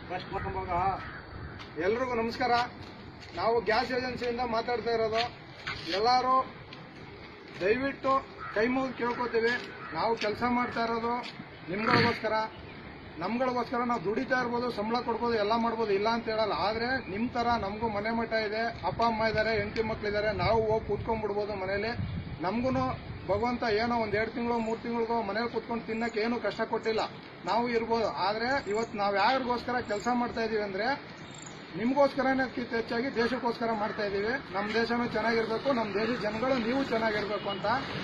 first ಮಾಡ್ಕೊಂಬಾಗ ಎಲ್ರಿಗೂ ನಮಸ್ಕಾರ ನಾವು ಗ್ಯಾಸ್ ಏಜೆನ್ಸಿಯಿಂದ ಮಾತಾಡ್ತಾ ಇರೋದು ಎಲ್ಲರೂ ದಯವಿಟ್ಟು ಕೈ ಮುಗಿದು ಕೇಳ್ಕೊತೀವಿ ನಾವು ಕೆಲಸ ಮಾಡ್ತಾ ಇರೋದು ನಿಮ್ಗಳಿಗೋಸ್ಕರ ನಮ್ಗಳಿಗೋಸ್ಕರ ನಾವು ದುಡಿತಾ ಇರ್ಬೋದು ಸಂಬಳ ಕೊಡ್ಬೋದು ಎಲ್ಲ ಮಾಡ್ಬೋದು ಇಲ್ಲ ಅಂತ ಹೇಳಲ್ಲ ಆದ್ರೆ ನಿಮ್ ತರ ನಮಗೂ ಮನೆ ಮಠ ಇದೆ ಅಪ್ಪ ಅಮ್ಮ ಇದ್ದಾರೆ ಹೆಂಡತಿ ಮಕ್ಳಿದ್ದಾರೆ ನಾವು ಹೋಗಿ ಕೂತ್ಕೊಂಡ್ಬಿಡ್ಬೋದು ಮನೇಲಿ ನಮಗೂ ಭಗವಂತ ಏನೋ ಒಂದ್ ಎರಡು ತಿಂಗಳು ಮೂರು ತಿಂಗಳಿಗೋ ಮನೇಲಿ ಕೂತ್ಕೊಂಡು ತಿನ್ನಕ್ಕೆ ಏನು ಕಷ್ಟ ಕೊಟ್ಟಿಲ್ಲ ನಾವು ಇರ್ಬೋದು ಆದ್ರೆ ಇವತ್ತು ನಾವು ಯಾರಿಗೋಸ್ಕರ ಕೆಲಸ ಮಾಡ್ತಾ ಇದೀವಿ ಅಂದ್ರೆ ನಿಮ್ಗೋಸ್ಕರನೇ ಅದಕ್ಕಿಂತ ಹೆಚ್ಚಾಗಿ ದೇಶಕ್ಕೋಸ್ಕರ ಮಾಡ್ತಾ ಇದೀವಿ ನಮ್ಮ ದೇಶನೂ ಚೆನ್ನಾಗಿರ್ಬೇಕು ನಮ್ಮ ದೇಶದ ಜನಗಳು ನೀವು ಚೆನ್ನಾಗಿರ್ಬೇಕು ಅಂತ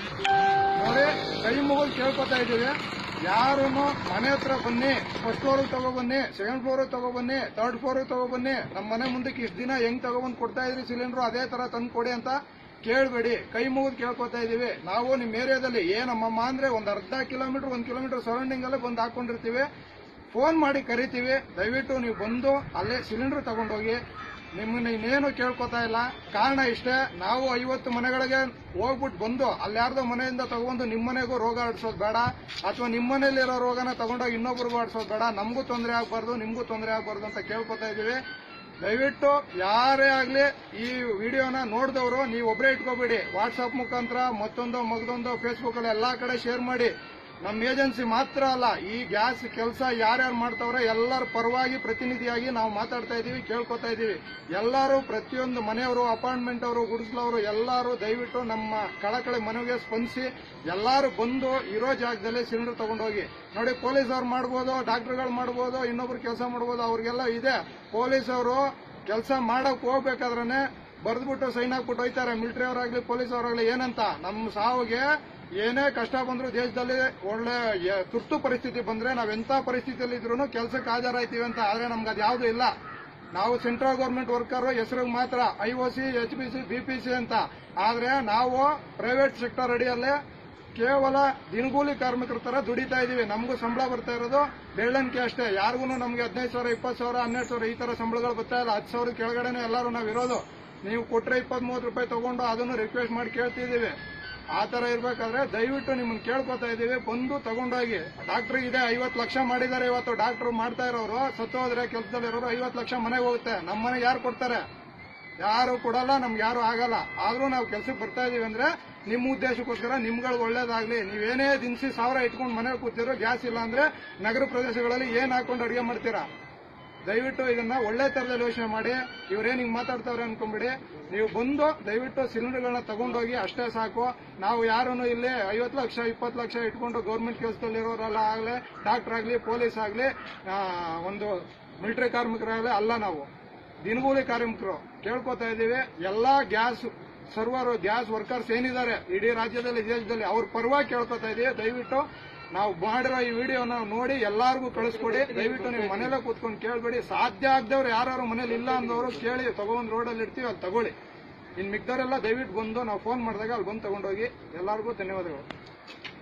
ನೋಡಿ ಕೈ ಮುಗಿದು ಕೇಳ್ಕೊತಾ ಇದೀವಿ ಯಾರು ಮನೆ ಹತ್ರ ಬನ್ನಿ ಫಸ್ಟ್ ಫ್ಲೋರ್ ತಗೊಬನ್ನಿ ಸೆಕೆಂಡ್ ಫ್ಲೋರ್ ತಗೊಬನ್ನಿ ಥರ್ಡ್ ಫ್ಲೋರ್ ತಗೊಬನ್ನಿ ನಮ್ಮ ಮನೆ ಮುಂದಕ್ಕೆ ಇಷ್ಟು ದಿನ ಹೆಂಗ್ ತಗೊಬಂದು ಕೊಡ್ತಾ ಇದ್ರಿ ಸಿಲಿಂಡರ್ ಅದೇ ತರ ತಂದು ಕೊಡಿ ಅಂತ ಕೇಳಬೇಡಿ ಕೈ ಮುಗಿದು ಕೇಳ್ಕೊತಾ ಇದೀವಿ ನಾವು ನಿಮ್ಮ ಏರಿಯಾದಲ್ಲಿ ಏನಮ್ಮಮ್ಮ ಅಂದ್ರೆ ಒಂದ್ ಅರ್ಧ ಕಿಲೋಮೀಟರ್ ಒಂದ್ ಕಿಲೋಮೀಟರ್ ಸರೌಂಡಿಂಗ್ ಅಲ್ಲೇ ಬಂದು ಹಾಕೊಂಡಿರ್ತೀವಿ ಫೋನ್ ಮಾಡಿ ಕರಿತೀವಿ ದಯವಿಟ್ಟು ನೀವು ಬಂದು ಅಲ್ಲೇ ಸಿಲಿಂಡರ್ ತಗೊಂಡೋಗಿ ನಿಮ್ಮನ್ನ ಇನ್ನೇನು ಕೇಳ್ಕೊತಾ ಇಲ್ಲ ಕಾರಣ ಇಷ್ಟೇ ನಾವು ಐವತ್ತು ಮನೆಗಳಿಗೆ ಹೋಗ್ಬಿಟ್ಟು ಬಂದು ಅಲ್ಲಿ ಯಾರ್ದೋ ಮನೆಯಿಂದ ತಗೊಂಡು ನಿಮ್ಮ ಮನೆಗೂ ರೋಗ ಹರಡ್ಸೋದು ಬೇಡ ಅಥವಾ ನಿಮ್ಮ ಮನೇಲಿರೋ ರೋಗನ ತಗೊಂಡೋಗಿ ಇನ್ನೊಬ್ರಿಗೂ ಹರಡ್ಸೋದು ಬೇಡ ನಮಗೂ ತೊಂದರೆ ಆಗ್ಬಾರ್ದು ನಿಮಗೂ ತೊಂದರೆ ಆಗ್ಬಾರ್ದು ಅಂತ ಕೇಳ್ಕೊತಾ ಇದೀವಿ ದಯವಿಟ್ಟು ಯಾರೇ ಆಗ್ಲಿ ಈ ವಿಡಿಯೋನ ನೋಡಿದವರು ನೀವು ಒಬ್ಬರೇ ಇಟ್ಕೋಬೇಡಿ ವಾಟ್ಸ್ಆಪ್ ಮುಖಾಂತರ ಮತ್ತೊಂದು ಮಗದೊಂದು ಫೇಸ್ಬುಕ್ ಅಲ್ಲಿ ಎಲ್ಲಾ ಕಡೆ ಶೇರ್ ಮಾಡಿ ನಮ್ಮ ಏಜೆನ್ಸಿ ಮಾತ್ರ ಅಲ್ಲ ಈ ಗ್ಯಾಸ್ ಕೆಲಸ ಯಾರ್ಯಾರು ಮಾಡ್ತಾವ್ರೆ ಎಲ್ಲರ ಪರವಾಗಿ ಪ್ರತಿನಿಧಿಯಾಗಿ ನಾವು ಮಾತಾಡ್ತಾ ಇದೀವಿ ಕೇಳ್ಕೊತಾ ಇದೀವಿ ಎಲ್ಲರೂ ಪ್ರತಿಯೊಂದು ಮನೆಯವರು ಅಪಾರ್ಟ್ಮೆಂಟ್ ಅವರು ಗುಡಿಸ್ಲವರು ಎಲ್ಲರೂ ದಯವಿಟ್ಟು ನಮ್ಮ ಕಳಕಳಿ ಮನವಿಗೆ ಸ್ಪಂದಿಸಿ ಎಲ್ಲರೂ ಬಂದು ಇರೋ ಜಾಗದಲ್ಲಿ ಸಿಲಿಂಡರ್ ತಗೊಂಡೋಗಿ ನೋಡಿ ಪೊಲೀಸ್ ಅವ್ರು ಮಾಡ್ಬೋದು ಡಾಕ್ಟರ್ಗಳು ಮಾಡ್ಬೋದು ಇನ್ನೊಬ್ರು ಕೆಲಸ ಮಾಡ್ಬೋದು ಅವ್ರಿಗೆಲ್ಲ ಇದೆ ಪೊಲೀಸ್ ಅವರು ಕೆಲಸ ಮಾಡಕ್ ಹೋಗ್ಬೇಕಾದ್ರೆ ಬರ್ದ್ಬಿಟ್ಟು ಸೈನ್ ಹಾಕ್ಬಿಟ್ಟು ಹೋಯ್ತಾರೆ ಮಿಲಿಟರಿ ಅವರಾಗ್ಲಿ ಪೊಲೀಸ್ ಅವರಾಗ್ಲಿ ಏನಂತ ನಮ್ಮ ಸಾವಿಗೆ ಏನೇ ಕಷ್ಟ ಬಂದ್ರು ದೇಶದಲ್ಲಿ ಒಳ್ಳೆ ಯ- ತುರ್ತು ಪರಿಸ್ಥಿತಿ ಬಂದ್ರೆ ನಾವ್ ಎಂತ ಪರಿಸ್ಥಿತಿಯಲ್ಲಿ ಇದ್ರು ಕೆಲಸಕ್ಕೆ ಹಾಜರಾಯ್ತೀವಿ ಅಂತ ಆದ್ರೆ ನಮ್ಗೆ ಅದು ಯಾವ್ದು ಇಲ್ಲ ನಾವು ಸೆಂಟ್ರಲ್ ಗೌರ್ಮೆಂಟ್ ವರ್ಕರ್ ಹೆಸರಿಗೆ ಮಾತ್ರ I O C H P C B P C ಅಂತ ಆದ್ರೆ ನಾವು ಪ್ರೈವೇಟ್ ಸೆಕ್ಟರ್ ಅಡಿಯಲ್ಲೇ ಕೇವಲ ದಿನಗೂಲಿ ಕಾರ್ಮಿಕರ ತರ ದುಡಿತಾ ಇದೀವಿ ನಮಗೂ ಸಂಬಳ ಬರ್ತಾ ಇರೋದು ಬೆಳ್ಳಂಕಿ ಅಷ್ಟೇ ಯಾರಿಗೂ ನಮ್ಗೆ ಹದಿನೈದು ಸಾವಿರ ಇಪ್ಪತ್ತು ಸಾವಿರ ಹನ್ನೆರಡು ಸಾವಿರ ಈ ತರ ಸಂಬಳಗಳು ಬರ್ತಾ ಇಲ್ಲ ಹತ್ತು ಸಾವಿರ ಕೆಳಗಡೆನೆ ಎಲ್ಲರೂ ನಾವು ಇರೋದು ನೀವು ಕೊಟ್ರೆ ಇಪ್ಪತ್ತ್ ಮೂವತ್ತು ರೂಪಾಯಿ ತಗೊಂಡು ಅದನ್ನು ರಿಕ್ವೆಸ್ಟ್ ಮಾಡಿ ಕೇಳ್ತಿದೀವಿ ಆ ತರ ಇರ್ಬೇಕಾದ್ರೆ ದಯವಿಟ್ಟು ನಿಮ್ಮನ್ನ ಕೇಳ್ಕೊತಾ ಇದೀವಿ ಬಂದು ತಗೊಂಡೋಗಿ ಡಾಕ್ಟರ್ ಇದೆ ಐವತ್ತು ಲಕ್ಷ ಮಾಡಿದ್ದಾರೆ ಇವತ್ತು ಡಾಕ್ಟರ್ ಮಾಡ್ತಾ ಇರೋರು ಸತ್ತು ಹೋದ್ರೆ ಕೆಲಸದಲ್ಲಿರೋರು ಐವತ್ತು ಲಕ್ಷ ಮನೆಗೆ ಹೋಗುತ್ತೆ ನಮ್ಮ ಮನೆಗೆ ಯಾರು ಕೊಡ್ತಾರೆ ಯಾರು ಕೊಡಲ್ಲ ನಮ್ಗೆ ಯಾರು ಆಗಲ್ಲ ಆದ್ರೂ ನಾವು ಕೆಲ್ಸಕ್ಕೆ ಬರ್ತಾ ಇದೀವಿ ಅಂದ್ರೆ ನಿಮ್ಮ ಉದ್ದೇಶಕ್ಕೋಸ್ಕರ ನಿಮ್ಗಳಿಗೆ ಒಳ್ಳೇದಾಗ್ಲಿ ನೀವೇನೇ ದಿನಸಿ ಸಾವಿರ ಇಟ್ಕೊಂಡು ಮನೇಲಿ ಕೂತಿರೋ ಗ್ಯಾಸ್ ಇಲ್ಲ ಅಂದ್ರೆ ನಗರ ಪ್ರದೇಶಗಳಲ್ಲಿ ಏನ್ ಹಾಕೊಂಡು ಅಡಿಗೆ ಮಾಡ್ತೀರಾ ದಯವಿಟ್ಟು ಇದನ್ನ ಒಳ್ಳೆ ತರದಲ್ಲಿ ಯೋಚನೆ ಮಾಡಿ ಇವ್ರೇನ್ ಹಿಂಗ್ ಮಾತಾಡ್ತಾವ್ರೆ ಅನ್ಕೊಂಬಿಡಿ ನೀವು ಬಂದು ದಯವಿಟ್ಟು ಸಿಲಿಂಡರ್ಗಳನ್ನ ತಗೊಂಡೋಗಿ ಅಷ್ಟೇ ಸಾಕು ನಾವು ಯಾರನ್ನು ಇಲ್ಲಿ ಐವತ್ತು ಲಕ್ಷ ಇಪ್ಪತ್ತು ಲಕ್ಷ ಇಟ್ಕೊಂಡು ಗೌರ್ಮೆಂಟ್ ಕೆಲಸದಲ್ಲಿರೋರೆಲ್ಲ ಆಗ್ಲಿ ಡಾಕ್ಟರ್ ಆಗ್ಲಿ ಪೊಲೀಸ್ ಆಗ್ಲಿ ಆ, ಒಂದು ಮಿಲಿಟರಿ ಕಾರ್ಮಿಕರಾಗಲಿ ಅಲ್ಲ ನಾವು ದಿನಗೂಲಿ ಕಾರ್ಮಿಕರು ಕೇಳ್ಕೊತಾ ಇದೀವಿ ಎಲ್ಲಾ ಗ್ಯಾಸ್ ಸರ್ವರ್ ಗ್ಯಾಸ್ ವರ್ಕರ್ಸ್ ಏನಿದ್ದಾರೆ ಇಡೀ ರಾಜ್ಯದಲ್ಲಿ ದೇಶದಲ್ಲಿ ಅವ್ರ ಪರವಾಗಿ ಕೇಳ್ಕೊತಾ ಇದೀವಿ ದಯವಿಟ್ಟು ನಾವು ಮಾಡಿರೋ ಈ ವಿಡಿಯೋನ ನೋಡಿ ಎಲ್ಲಾರ್ಗೂ ಕಳಿಸ್ಕೊಡಿ ದಯವಿಟ್ಟು ನೀವು ಮನೇಲೆ ಕೂತ್ಕೊಂಡು ಕೇಳ್ಬೇಡಿ ಸಾಧ್ಯ ಆಗದವ್ರು ಯಾರು ಮನೇಲಿ ಇಲ್ಲ ಅಂದವರು ಕೇಳಿ ತಗೊಂಡ್ ರೋಡಲ್ಲಿ ಇರ್ತೀವಿ ಅಲ್ಲಿ ತಗೊಳ್ಳಿ ಇನ್ ಮಿಕ್ದವರೆಲ್ಲ ದಯವಿಟ್ಟು ಬಂದು ನಾವು ಫೋನ್ ಮಾಡಿದಾಗ ಅಲ್ಲಿ ಬಂದು ತಗೊಂಡೋಗಿ ಎಲ್ಲರಿಗೂ ಧನ್ಯವಾದಗಳು